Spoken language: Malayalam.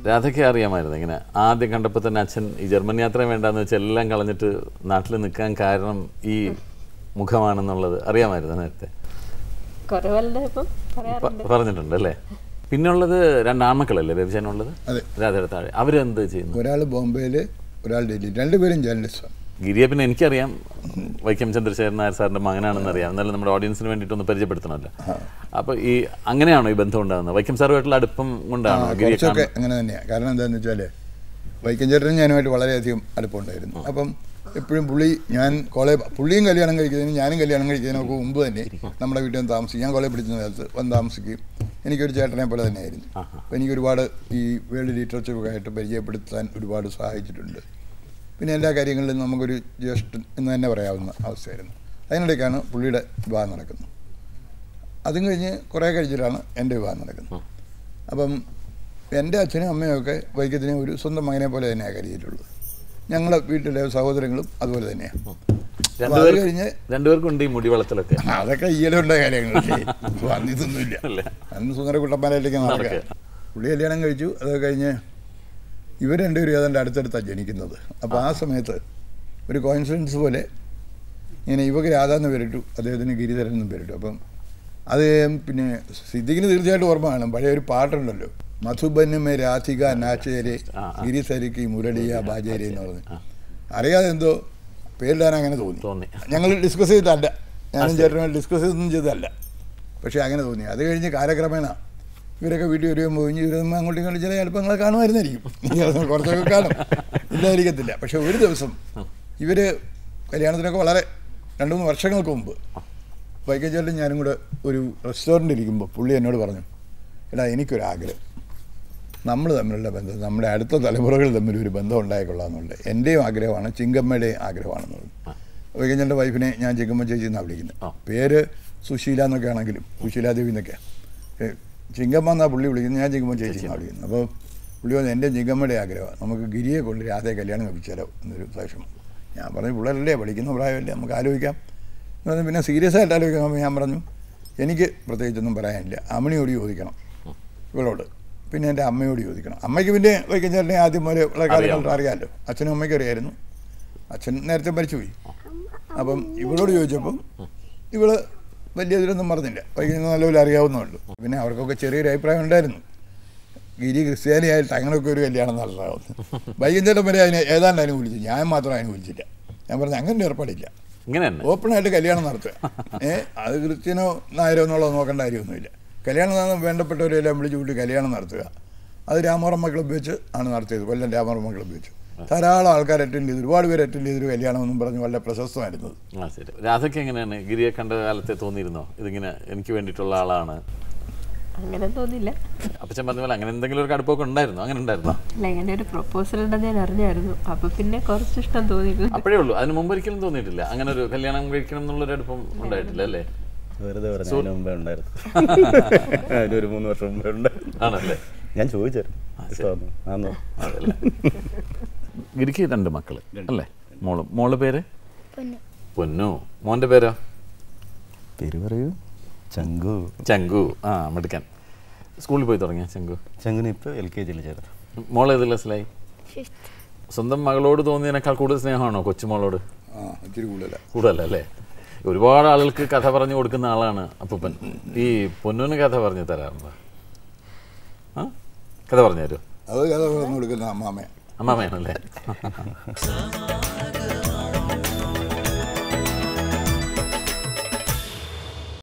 രാധയ്ക്ക് അറിയാമായിരുന്നു ഇങ്ങനെ ആദ്യം കണ്ടപ്പോൾ തന്നെ അച്ഛൻ ഈ ജർമ്മൻ യാത്ര വേണ്ടാന്ന് വെച്ചാൽ എല്ലാം കളഞ്ഞിട്ട് നാട്ടിൽ നിൽക്കാൻ കാരണം ഈ മുഖമാണെന്നുള്ളത് അറിയാമായിരുന്നു നേരത്തെ കുറവല്ല ഇപ്പം പറയാറുണ്ട് പ- പറഞ്ഞിട്ടുണ്ട് അല്ലേ പിന്നുള്ളത് രണ്ട് ആൺമക്കളല്ലേ ബേബിച്ചാനുള്ളത് അതെ. രാധയുടെ താഴെ അവരെന്ത് ചെയ്യുന്നു ഒരാൾ ബോംബെയിൽ ഒരാൾ ഡൽഹി രണ്ടുപേരും ജേർണലിസ്റ്റാണ് ഗിരിയെ പിന്നെ എനിക്കറിയാം വൈക്കം ചന്ദ്രശേഖരൻ നായർ സാറിന്റെ മകനാണെന്ന് അറിയാം എന്നാലും നമ്മുടെ ഓഡിയൻസിന് വേണ്ടിയിട്ടൊന്ന് പരിചയപ്പെടുത്തണമല്ലോ അപ്പോൾ ഈ അങ്ങനെയാണോ ഈ ബന്ധം ഉണ്ടാകുന്നത് വൈക്കം സാറുമായിട്ടുള്ള അടുപ്പം കൊണ്ടാണോ ഗിരിയെ കുറച്ചൊക്കെ കാണുന്നത് അങ്ങനെ തന്നെയാണ് കാരണം എന്താണെന്ന് വെച്ചാൽ വൈക്കം ചേട്ടനും ഞാനുമായിട്ട് വളരെയധികം അടുപ്പമുണ്ടായിരുന്നു അപ്പം എപ്പോഴും പുള്ളി ഞാൻ കോളേജ് പുള്ളിയും കല്യാണം കഴിക്കുന്നതിന് ഞാനും കല്യാണം കഴിക്കുന്നതിനൊക്കെ മുമ്പ് തന്നെ നമ്മുടെ വീട്ടിൽ നിന്ന് താമസിക്കും ഞാൻ കോളേജ് പഠിക്കുന്ന കാലത്ത് വന്ന് താമസിക്കുകയും എനിക്കൊരു ചേട്ടനെ പോലെ തന്നെയായിരുന്നു അപ്പോൾ എനിക്ക് ഒരുപാട് ഈ വേൾഡ് ലിറ്ററേച്ചറൊക്കെ ആയിട്ട് പരിചയപ്പെടുത്താൻ ഒരുപാട് സഹായിച്ചിട്ടുണ്ട് പിന്നെ എല്ലാ കാര്യങ്ങളിലും നമുക്കൊരു ജ്യേഷ്ഠൻ എന്ന് തന്നെ പറയാവുന്ന അവസ്ഥയായിരുന്നു അതിനിടയ്ക്കാണ് പുള്ളിയുടെ വിവാഹം നടക്കുന്നത് അതും കഴിഞ്ഞ് കുറേ കഴിഞ്ഞിട്ടാണ് എൻ്റെ വിവാഹം നടക്കുന്നത് അപ്പം എൻ്റെ അച്ഛനും അമ്മയും ഒക്കെ വൈക്കത്തിനെ ഒരു സ്വന്തം മകനെ പോലെ തന്നെയാണ് കരുതിയിട്ടുള്ളത് ഞങ്ങളുടെ വീട്ടിലെ സഹോദരങ്ങളും അതുപോലെ തന്നെയാണ് അപ്പോൾ അത് രണ്ടുപേർക്ക് കഴിഞ്ഞ് രണ്ടുപേർക്കും ഉണ്ട് ഈ മുടി വളർത്തലൊക്കെ അതൊക്കെ ഈയിലുണ്ടായ കാര്യങ്ങളല്ലേ അപ്പോൾ അന്ന് ഇതൊന്നുമില്ല അല്ലേ? അന്ന് സുന്ദര കുട്ടന്മാരായിട്ടേക്ക് നടക്കുക നടക്കുക. പുള്ളി കല്യാണം കഴിച്ചു അത് കഴിഞ്ഞ് ഇവർ രണ്ടുപേരും ഏതാണ്ട് അടുത്തടുത്താണ് ജനിക്കുന്നത് അപ്പോൾ ആ സമയത്ത് ഒരു കോയിൻസിഡൻസ് പോലെ ഇങ്ങനെ ഇവക്ക് രാധ എന്ന് പേരിട്ടു അദ്ദേഹത്തിന് ഗിരിധരൻ എന്നും പേരിട്ടു അപ്പം അത് പിന്നെ സിദ്ദിഖിന് തീർച്ചയായിട്ടും ഓർമ്മ കാണും പഴയ ഒരു പാട്ടുണ്ടല്ലോ മധുബനുമേ രാധിക നാച്ചേരെ ആ, ആ. ഗിരിസരിക്ക് മുരളിയ ബാജേരി എന്ന് പറഞ്ഞ് അറിയാതെ എന്തോ പേരിടാൻ അങ്ങനെ തോന്നി തോന്നി ഞങ്ങൾ ഡിസ്കസ് ചെയ്തതല്ല ഞാനും ചേട്ടനും ഡിസ്കസ് ചെയ്തൊന്നും ചെയ്തതല്ല പക്ഷേ അങ്ങനെ തോന്നി അത് കഴിഞ്ഞ് കാലക്രമേണ ഇവരൊക്കെ വീട്ടിൽ വരുമ്പോൾ പോയി ഇരുപതുമ്പോൾ അങ്ങോട്ടും ഇങ്ങോട്ടും ചില എളുപ്പങ്ങൾ കാണുമായിരുന്നായിരിക്കും കുറച്ചൊക്കെ കാണും ഇല്ലായിരിക്കത്തില്ല പക്ഷെ ഒരു ദിവസം ഇവർ കല്യാണത്തിനൊക്കെ വളരെ രണ്ട് മൂന്ന് വർഷങ്ങൾക്ക് മുമ്പ് വൈക്കം ചേട്ടൻ ഞാനും കൂടെ ഒരു റെസ്റ്റോറൻറ്റ് ഇരിക്കുമ്പോൾ പുള്ളി എന്നോട് പറഞ്ഞു എടാ എനിക്കൊരാഗ്രഹം നമ്മൾ തമ്മിലുള്ള ബന്ധം നമ്മുടെ അടുത്ത തലമുറകൾ തമ്മിൽ ഒരു ബന്ധം ഉണ്ടായിക്കൊള്ളാമെന്നുള്ളത് എൻ്റെയും ആഗ്രഹമാണ് ചിങ്കമ്മയുടെയും ആഗ്രഹമാണെന്നുള്ളത് വൈകഞ്ഞൻ്റെ വൈഫിനെ ഞാൻ ചിങ്കമ്മ ചേച്ചി എന്നാണ് വിളിക്കുന്നത് ആ. പേര് സുശീല എന്നൊക്കെ ആണെങ്കിലും സുശീലാദേവി എന്നൊക്കെ ഏ, ചിങ്കമ്മ എന്നാണ് പുള്ളി വിളിക്കുന്നത് ഞാൻ ചിങ്കമ്മ ചേച്ചി എന്നാണ് വിളിക്കുന്നത് അപ്പോൾ പുള്ളി പറഞ്ഞു എൻ്റെ ചിങ്കമ്മയുടെ ആഗ്രഹമാണ് നമുക്ക് ഗിരിയെ കൊണ്ട് രാധയെ കല്യാണം കഴിപ്പിച്ചാലോ എന്നൊരു സാക്ഷ്യം ഞാൻ പറഞ്ഞു പിള്ളേരല്ലേ പഠിക്കുന്ന പ്രായമല്ലേ നമുക്ക് ആലോചിക്കാം എന്ന് പറഞ്ഞു പിന്നെ സീരിയസ് ആയിട്ട് ആലോചിക്കാം ഞാൻ പറഞ്ഞു എനിക്ക് പ്രത്യേകിച്ചൊന്നും പറയാനില്ല അമ്മണിയോട് ചോദിക്കണം ഇവളോട് പിന്നെ എൻ്റെ അമ്മയോട് ചോദിക്കണം അമ്മയ്ക്ക് പിന്നെ വൈക്കം ചേട്ടനെ ആദ്യം മുതലേ ഉള്ള കാലങ്ങളിൽ അറിയാമല്ലോ അച്ഛനും അമ്മയ്ക്കും അറിയായിരുന്നു അച്ഛൻ നേരത്തെ മരിച്ചുപോയി അപ്പം ഇവളോട് ചോദിച്ചപ്പം ഇവള് വലിയ ഇതിലൊന്നും പറഞ്ഞില്ല വൈകുന്നേരം നല്ലപോലെ അറിയാവുന്നുള്ളൂ പിന്നെ അവർക്കൊക്കെ ചെറിയൊരു അഭിപ്രായം ഉണ്ടായിരുന്നു ഗിരി ക്രിസ്ത്യാനിയായിട്ട് അങ്ങനെയൊക്കെ ഒരു കല്യാണം നടത്താവുന്നു വൈകുന്നേരം വരെ അതിനെ ഏതാണ്ട് അതിന് വിളിച്ചു ഞാൻ മാത്രം അതിന് വിളിച്ചില്ല ഞാൻ പറഞ്ഞു അങ്ങനെ ഏർപ്പാടില്ല ഇങ്ങനെ തന്നെ ഓപ്പണായിട്ട് കല്യാണം നടത്തുക ഏ അത് ക്രിസ്ത്യനോ നായരോ എന്നുള്ളത് നോക്കേണ്ട കാര്യമൊന്നുമില്ല കല്യാണം നടന്ന വേണ്ടപ്പെട്ടവരെല്ലാം വിളിച്ചു കൂട്ടി കല്യാണം നടത്തുക അത് രാമവർമ്മ ക്ലബ്ബ് വെച്ച് ആണ് നടത്തിയത് കൊല്ലം രാമവർമ്മ ക്ലബ്ബ് വെച്ച് ധാരാളം ആൾക്കാർ അറ്റൻഡ് ചെയ്തു ഒരുപാട് പേര് അറ്റൻഡ് ചെയ്തൊരു കല്യാണം എന്നും പറഞ്ഞ് വളരെ പ്രശസ്തമായിരുന്നത് ആ ശരി രാധയ്ക്ക് എങ്ങനെയാണ് ഗിരിയെ കണ്ട കാലത്തെ തോന്നിയിരുന്നോ ഇതിങ്ങനെ എനിക്ക് വേണ്ടിയിട്ടുള്ള ആളാണ് അങ്ങനെ തോന്നില്ല അപ്പച്ചൻ പറഞ്ഞ പോലെ അങ്ങനെ എന്തെങ്കിലും ഒരു കടുപ്പൊക്കെ ഉണ്ടായിരുന്നോ അങ്ങനെ ഉണ്ടായിരുന്നോ അല്ല ഇങ്ങനെ ഒരു പ്രൊപ്പോസൽ ഉണ്ടെന്ന് ഞാൻ അറിഞ്ഞായിരുന്നു അപ്പൊ പിന്നെ കുറച്ച് ഇഷ്ടം തോന്നിയിരുന്നു അപ്പോഴേ ഉള്ളൂ അതിന് മുമ്പ് ഒരിക്കലും തോന്നിയിട്ടില്ല അങ്ങനെ ഒരു കല്യാണം കഴിക്കണം എന്നുള്ളൊരു അടുപ്പം ഉണ്ടായിട്ടില്ല അല്ലേ വെറുതെ പറഞ്ഞു അതിന് മുമ്പേ ഉണ്ടായിരുന്നു അതിനൊരു മൂന്ന് വർഷം മുമ്പേ ഉണ്ടായിരുന്നു ആണല്ലേ ഞാൻ ചോദിച്ചായിരുന്നു ഇഷ്ടമാണോ ആന്നോ അതല്ലേ ഗിരിക്ക് രണ്ട് മക്കള് അല്ലേ മോള് മോള് പേര് പൊന്നു മോന്റെ പേരോ പേര് പറയൂ ചങ്കു ചങ്കു ആ മിടുക്കൻ സ്കൂളിൽ പോയി തുടങ്ങിയ ചങ്കു ചങ്കുന് ഇപ്പോൾ എൽ കെ ജിയിൽ ചേർന്നു മോൾ ഏത് ക്ലാസ്സിലായി സ്വന്തം മകളോട് തോന്നിയതിനേക്കാൾ കൂടുതൽ സ്നേഹമാണോ കൊച്ചുമോളോട് ആ ഇത്തിരി കൂടുതലാണ് കൂടുതലല്ലേ ഒരുപാട് ആളുകൾക്ക് കഥ പറഞ്ഞു കൊടുക്കുന്ന ആളാണ് അപ്പൂപ്പൻ ഈ പൊന്നൂന് കഥ പറഞ്ഞു തരാറുണ്ടോ ആ കഥ പറഞ്ഞു തരുമോ അത് കഥ പറഞ്ഞു കൊടുക്കുന്ന അമ്മാമയാണ് അമ്മാമയാണല്ലേ